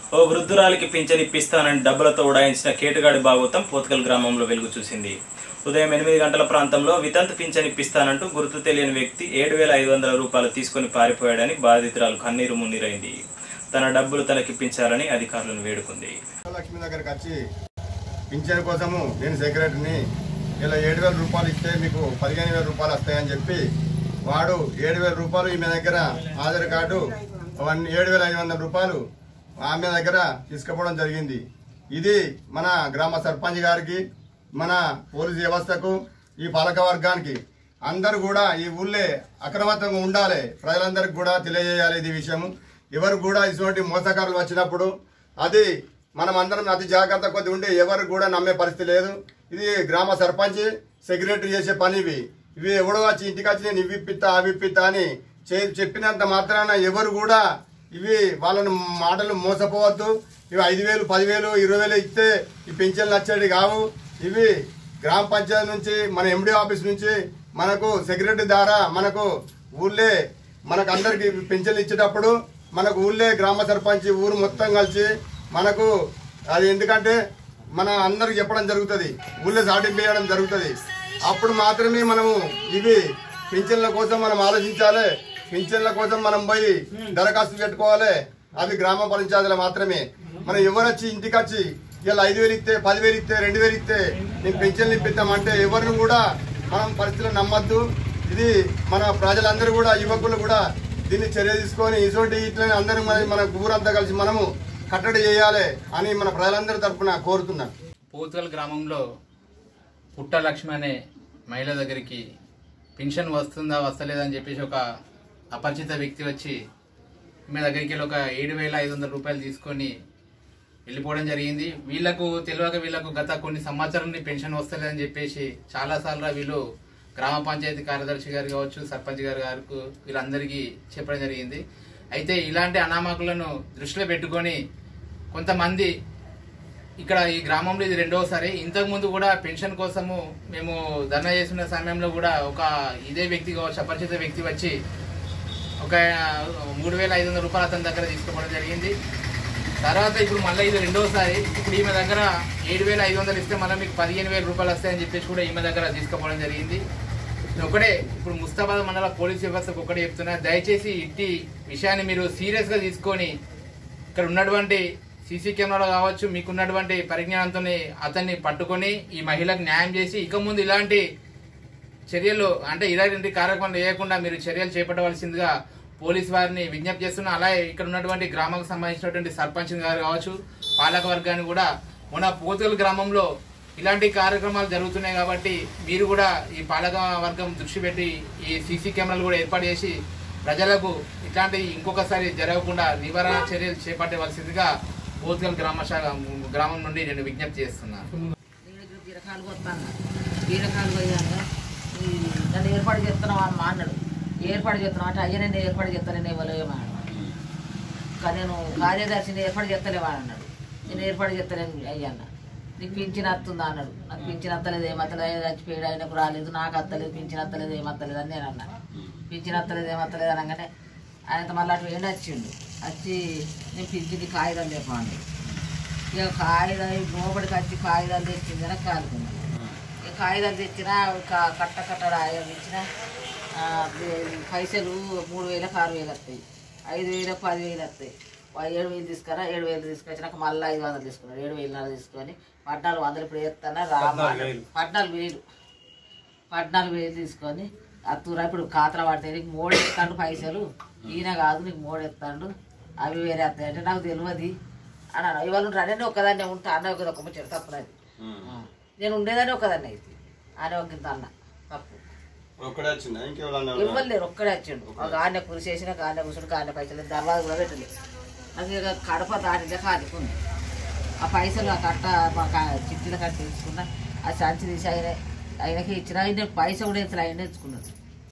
ఓ వృద్ధురాలికి pension ఇప్పిస్తానని డబ్బులతో ఉడాయించిన కేటుగాడి భాగవతం పోత్కల్ గ్రామంలో వెలుగు చూసింది ఉదయం ఎనిమిది గంటల ప్రాంతంలో వితంతు పింఛన్ ఇప్పిస్తానంటూ గుర్తు తెలియని వ్యక్తి ఏడు వేల ఐదు వందల రూపాయలు తీసుకొని పారిపోయాడని బాధితురాలు కన్నీరు మున్నీరైంది తన డబ్బులు తనకిప్పించాలని అధికారులను వేడుకుంది లక్ష్మి దగ్గరికి వచ్చి పింఛన్ కోసము నేను సెక్రటరీని ఇలా ఏడు వేల రూపాయలు ఇస్తే మీకు పదిహేను వేల రూపాయలు వస్తాయని చెప్పి వాడు ఏడు వేల రూపాయలు ఈమె దగ్గర ఆధార్ కార్డు వన్ ఏడు వేల ఐదు వందల రూపాయలు ఆమె దగ్గర తీసుకుపోవడం జరిగింది ఇది మన గ్రామ సర్పంచ్ గారికి మన పోలీస్ వ్యవస్థకు ఈ పాలక వర్గానికి అందరూ కూడా ఈ ఊళ్ళే అక్రమత్వంగా ఉండాలి ప్రజలందరికీ కూడా తెలియజేయాలి ఇది విషయము ఎవరు కూడా ఇటువంటి మోసకారులు వచ్చినప్పుడు అది మనం అందరం అతి జాగ్రత్త కొద్ది ఉండి ఎవరు కూడా నమ్మే పరిస్థితి లేదు ఇది గ్రామ సర్పంచ్ సెక్రటరీ చేసే పని ఇవి ఇవి ఎవడో వచ్చి ఇంటికి వచ్చి నేను ఇవి ఇప్పిస్తా అవి ఇప్పిస్తా అని చే- చెప్పినంత మాత్రాన ఎవరు కూడా ఇవి వాళ్ళని మాటలు మోసపోవద్దు ఇవి ఐదు వేలు పదివేలు ఇరవై వేలు ఇస్తే ఈ పెన్షన్లు వచ్చేవి కావు ఇవి గ్రామ పంచాయతీ నుంచి మన ఎండి ఆఫీస్ నుంచి మనకు సెక్రటరీ ద్వారా మనకు ఊళ్ళే మనకు అందరికి పెన్షన్లు ఇచ్చేటప్పుడు మనకు ఊళ్ళే గ్రామ సర్పంచ్ ఊరు మొత్తం కలిసి మనకు అది ఎందుకంటే మన అందరికి చెప్పడం జరుగుతుంది ఊళ్ళో సాటింపు చేయడం జరుగుతుంది అప్పుడు మాత్రమే మనము ఇవి పింఛన్ల కోసం మనం ఆలోచించాలి పింఛన్ల కోసం మనం పోయి దరఖాస్తు పెట్టుకోవాలి అవి గ్రామ పంచాయతీలు మాత్రమే మనం ఎవరు వచ్చి ఇంటికి వచ్చి ఇలా ఐదు వేలు ఇస్తే పదివేలు ఇస్తే రెండు వేలు ఇస్తే నేను పెన్షన్లు ఇప్పిస్తామంటే ఎవరిని కూడా మనం పరిస్థితులు నమ్మద్దు ఇది మన ప్రజలందరూ కూడా యువకులు కూడా దీన్ని చర్య తీసుకొని ఇటువంటి ఇట్లని అందరూ మన మన ఊరంతా కలిసి మనము కట్టడి చేయాలి అని మన ప్రజలందరి తరఫున కోరుతున్నాను పూతల్ గ్రామంలో పుట్ట లక్ష్మి అనే మహిళ దగ్గరికి పెన్షన్ వస్తుందా వస్తలేదని చెప్పేసి ఒక అపరిచిత వ్యక్తి వచ్చి మీ దగ్గరికి వెళ్ళి ఒక ఏడు వేల ఐదు వందల రూపాయలు తీసుకొని వెళ్ళిపోవడం జరిగింది వీళ్ళకు తెలియక వీళ్ళకు గత కొన్ని సంవత్సరాల నుండి పెన్షన్ వస్తలేదని చెప్పేసి చాలా సార్లు వీళ్ళు గ్రామ పంచాయతీ కార్యదర్శి గారు కావచ్చు సర్పంచ్ గారు గారికి వీళ్ళందరికీ చెప్పడం జరిగింది అయితే ఇలాంటి అనామకులను దృష్టిలో పెట్టుకొని కొంతమంది ఇక్కడ ఈ గ్రామంలో ఇది రెండవసారి ఇంతకు ముందు కూడా పెన్షన్ కోసము మేము ధర్నా చేస్తున్న సమయంలో కూడా ఒక ఇదే వ్యక్తి కావచ్చు అపరిచిత వ్యక్తి వచ్చి ఒక మూడు వేల ఐదు వందల రూపాయలు అతని దగ్గర తీసుకోవడం జరిగింది తర్వాత ఇప్పుడు మళ్ళీ ఇది రెండోసారి ఇప్పుడు ఈమె దగ్గర ఏడు వేల ఐదు వందలు ఇస్తే మళ్ళీ మీకు పదిహేను వేల రూపాయలు వస్తాయని చెప్పేసి కూడా ఈమె దగ్గర తీసుకోవడం జరిగింది నేను ఒకటే ఇప్పుడు ముస్తాబాద్ మండల పోలీస్ వ్యవస్థకు ఒకటే చెప్తున్నా దయచేసి ఇట్టి విషయాన్ని మీరు సీరియస్గా తీసుకొని ఇక్కడ ఉన్నటువంటి సీసీ కెమెరాలో కావచ్చు మీకున్నటువంటి పరిజ్ఞానంతో అతన్ని పట్టుకొని ఈ మహిళకు న్యాయం చేసి ఇక ముందు ఇలాంటి చర్యలు అంటే ఇలాంటి కార్యక్రమాలు చేయకుండా మీరు చర్యలు చేపట్టవలసిందిగా పోలీస్ వారిని విజ్ఞప్తి చేస్తున్నా అలాగే ఇక్కడ ఉన్నటువంటి గ్రామానికి సంబంధించినటువంటి సర్పంచ్ గారు కావచ్చు పాలక వర్గాన్ని కూడా మన పోతుగల్ గ్రామంలో ఇలాంటి కార్యక్రమాలు జరుగుతున్నాయి కాబట్టి మీరు కూడా ఈ పాలక వర్గం దృష్టి పెట్టి ఈ సీసీ కెమెరాలు కూడా ఏర్పాటు చేసి ప్రజలకు ఇట్లాంటి ఇంకొకసారి జరగకుండా నివారణ చర్యలు చేపట్టవలసిందిగా పోతుగల్ గ్రామ శాఖ గ్రామం నుండి నేను విజ్ఞప్తి చేస్తున్నాను నేను బీరకాయలు కొత్తాను బీరకాయలు పోయాక ఈ నన్ను ఏర్పాటు చేస్తున్నావా అమ్మ అన్నాడు ఏర్పాటు చేస్తున్నావు అంటే అయ్యా నేను ఏర్పాటు చేస్తానని ఇవ్వలేమా కానీ నేను కార్యదర్శిని ఏర్పాటు చేస్తలేవా అన్నాడు నేను ఏర్పాటు చేస్తలేను అయ్యా అన్న నీకు పింఛన్ వస్తుందా అన్నాడు నాకు పింఛన్ వస్తలేదు ఏమత్తలేదు చచ్చిపోయాడు ఆయనకు రాలేదు నాకు వస్తలేదు పింఛన్ వస్తలేదు ఏమత్తలేదు అని నేను అన్నా పింఛన్ వస్తలేదు ఏమత్తలేదు అనగానే ఆయనతో మళ్ళీ అటు వేడి వచ్చిండు వచ్చి నేను పింఛన్కి కాగితాలు చెప్పండి ఇక కాగితాలు లోపలికి వచ్చి కాగితాలు తెచ్చిందని కాలుకున్నాను ఇక కాగితాలు తెచ్చినా క- కట్ట కట్ట రాయలు ఇచ్చిన ఆ, ది- పైసలు మూడు వేలకు ఆరు వేలు వస్తాయి ఐదు వేలకు పది వేలు వస్తాయి వా- ఏడు వేలు తీసుకురా ఏడు వేలు తీసుకొచ్చినాక మళ్ళీ ఐదు వందలు తీసుకున్నాడు ఏడు వేలు తీసుకొని పద్నాలుగు వందలు ఇప్పుడు వేస్తానా రా పద్నాలుగు వేలు పద్నాలుగు వేలు తీసుకొని అత్తురా ఇప్పుడు ఖాతాలో పడతాయి నీకు మూడు ఎత్తాడు పైసలు ఈయన కాదు నీకు మూడు ఎత్తాడు అవి వేరే వస్తాయి అంటే నాకు తెలియదు అన్నాను ఇవాళ ఉంటాను నేను ఒక్కదాన్నే ఉంటా అన్న ఒక ఒక ముచ్చట తప్పునది నేను ఉండేదాన్ని ఒక్కదాన్ని అయితే ఆయన ఒక ఇంత అన్న తప్పు ఒక్కడే వచ్చిందా ఇంకెవరన్నా ఇవ్వలేరు ఒక్కడే వచ్చిండు ఒక ఆన్న కురిసేసిన ఆన్న కూర్చుని ఆన్న పైసలు దర్వాజ కూడా పెట్టలేదు నాకు ఇక కడప దాటితే కాదుకుంది ఆ పైసలు ఆ కట్ట మా చిట్టీల కట్ట తీసుకున్నా ఆ సంచి తీసి ఆయన ఆయనకి ఇచ్చిన ఆయన పైసలు కూడా ఇతలు ఆయన తెచ్చుకున్నాడు